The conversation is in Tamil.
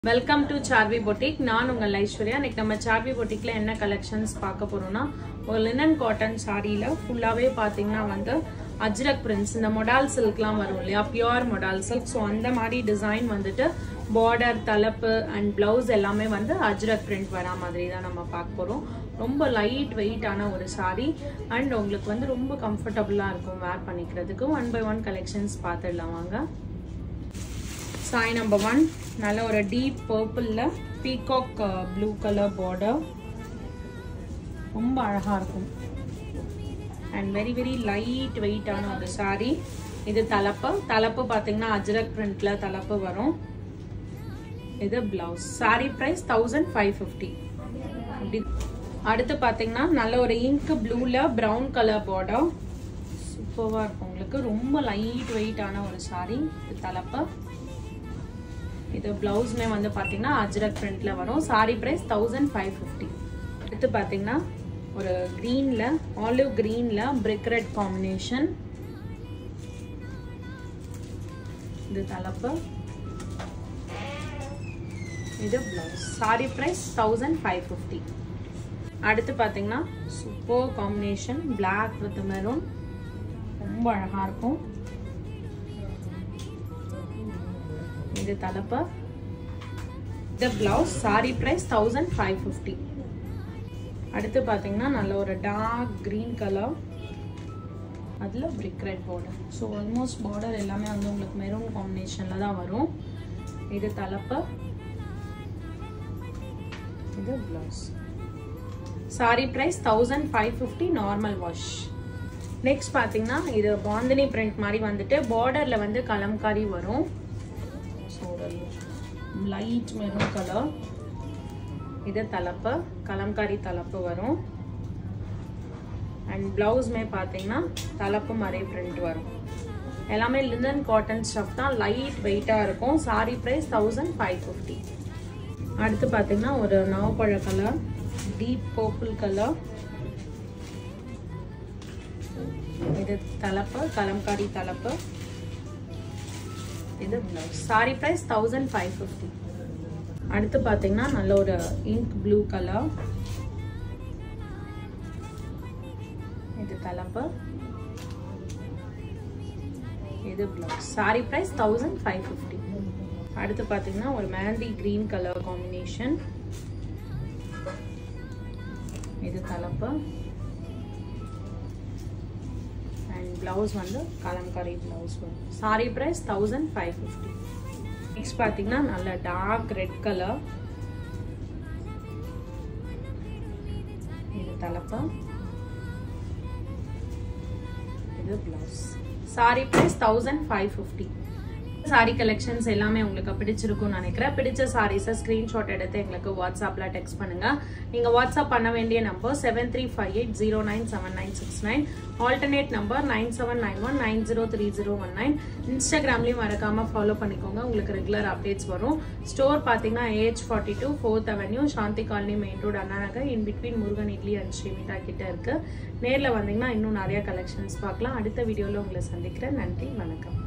வெல்கம் டு சார்வி பொட்டிக் நான் உங்கள் ஐஸ்வர்யா இன்னைக்கு நம்ம சார்வி பொட்டிக்ல என்ன கலெக்ஷன்ஸ் பார்க்க போறோம்னா ஒரு லினன் காட்டன் சாரியில ஃபுல்லாவே பாத்தீங்கன்னா வந்து அஜ்ரக் பிரிண்ட்ஸ் இந்த மொடால் சில்க்லாம் வரும் இல்லையா பியூர் மொடால் சில்க் ஸோ அந்த மாதிரி டிசைன் வந்துட்டு பார்டர் தலப்பு அண்ட் பிளவுஸ் எல்லாமே வந்து அஜ்ரக் பிரிண்ட் வரா மாதிரி தான் நம்ம பார்க்க போறோம் ரொம்ப லைட் வெயிட்டான ஒரு சாரி அண்ட் உங்களுக்கு வந்து ரொம்ப கம்ஃபர்டபுளாக இருக்கும் வேர் பண்ணிக்கிறதுக்கு ஒன் பை ஒன் கலெக்ஷன்ஸ் பார்த்துடலாம் வாங்க சாய் நம்பர் ஒன் நல்ல ஒரு டீப் பர்பிளில் பீகாக் ப்ளூ கலர் பார்டர் ரொம்ப அழகாக இருக்கும் அண்ட் வெரி வெரி லைட் வெயிட்டான ஒரு சாரி இது தலைப்பு தலைப்பு பார்த்தீங்கன்னா அஜ்ரக் பிரிண்ட்ல தலைப்பு வரும் இது blouse sari price thousand five fifty அப்படி அடுத்து பார்த்தீங்கன்னா நல்ல ஒரு இங்க் ப்ளூவில் ப்ரௌன் கலர் பார்டர் சூப்பராக இருக்கும் உங்களுக்கு ரொம்ப லைட் வெயிட்டான ஒரு சாரி இது தலைப்பு இது பிளவுஸ்மே வந்து பார்த்தீங்கன்னா அஜ்ரக் பிரிண்ட்ல வரும் sari price thousand five fifty அடுத்து பார்த்தீங்கன்னா ஒரு க்ரீனில் ஆலிவ் க்ரீனில் பிரிக் ரெட் காம்பினேஷன் இது தலைப்பு இது blouse sari price thousand five fifty அடுத்து பார்த்தீங்கன்னா super combination black with maroon ரொம்ப அழகாக இருக்கும் இது தலைப்பு இந்த blouse sari price thousand five fifty அடுத்து பார்த்தீங்கன்னா நல்ல ஒரு டார்க் க்ரீன் கலர் அதில் brick red border so almost border எல்லாமே வந்து உங்களுக்கு மெரூன் காம்பினேஷனில் தான் வரும் இது தலைப்பு இது blouse sari price thousand five fifty normal wash next பார்த்தீங்கன்னா இது பாந்தினி பிரிண்ட் மாதிரி வந்துட்டு பார்டரில் வந்து கலம்காரி வரும் ஸோ ஒரு லைட் மெரூன் கலர் இது தலைப்பு கலம்காரி தலைப்பு வரும் அண்ட் ப்ளவுஸ்மே பார்த்தீங்கன்னா தலைப்பு மாதிரி பிரிண்ட் வரும் எல்லாமே லினன் காட்டன் ஸ்டஃப் தான் லைட் வெயிட்டாக இருக்கும் sari price thousand five fifty அடுத்து பார்த்தீங்கன்னா ஒரு நவப்பழ கலர் டீப் பர்பிள் கலர் இது தலைப்பு கலம்காரி தலைப்பு இது blouse sari price thousand five fifty அடுத்து பார்த்தீங்கன்னா நல்ல ஒரு இங்க் ப்ளூ கலர் இது தலைப்பு இது blouse sari price thousand five fifty அடுத்து பார்த்தீங்கன்னா ஒரு மெஹந்தி க்ரீன் கலர் காம்பினேஷன் இது தலைப்பு அண்ட் ப்ளவுஸ் வந்து கலம்காரி ப்ளவுஸ் வரும் sari price thousand five fifty next பார்த்தீங்கன்னா நல்ல டார்க் ரெட் கலர் இது தலைப்பு இது blouse sari price thousand five fifty sari collections எல்லாமே உங்களுக்கு பிடிச்சிருக்கும்னு நினைக்கிறேன் பிடிச்ச சாரீஸை ஸ்க்ரீன்ஷாட் எடுத்து எங்களுக்கு வாட்ஸ்அப்பில் டெக்ஸ்ட் பண்ணுங்க நீங்கள் வாட்ஸ்அப் பண்ண வேண்டிய number seven three five eight zero nine seven nine six nine alternate number nine seven nine one nine zero three zero one nine இன்ஸ்டாகிராம்லையும் மறக்காம ஃபாலோ பண்ணிக்கோங்க உங்களுக்கு ரெகுலர் அப்டேட்ஸ் வரும் ஸ்டோர் பார்த்தீங்கன்னா AH forty two fourth avenue Shanthi colony main road Anna Nagar in between Murugan idli and Srimitha கிட்ட இருக்கு நேரில் வந்தீங்கன்னா இன்னும் நிறைய கலெக்ஷன்ஸ் பார்க்கலாம் அடுத்த வீடியோவில் உங்களை சந்திக்கிறேன் நன்றி வணக்கம்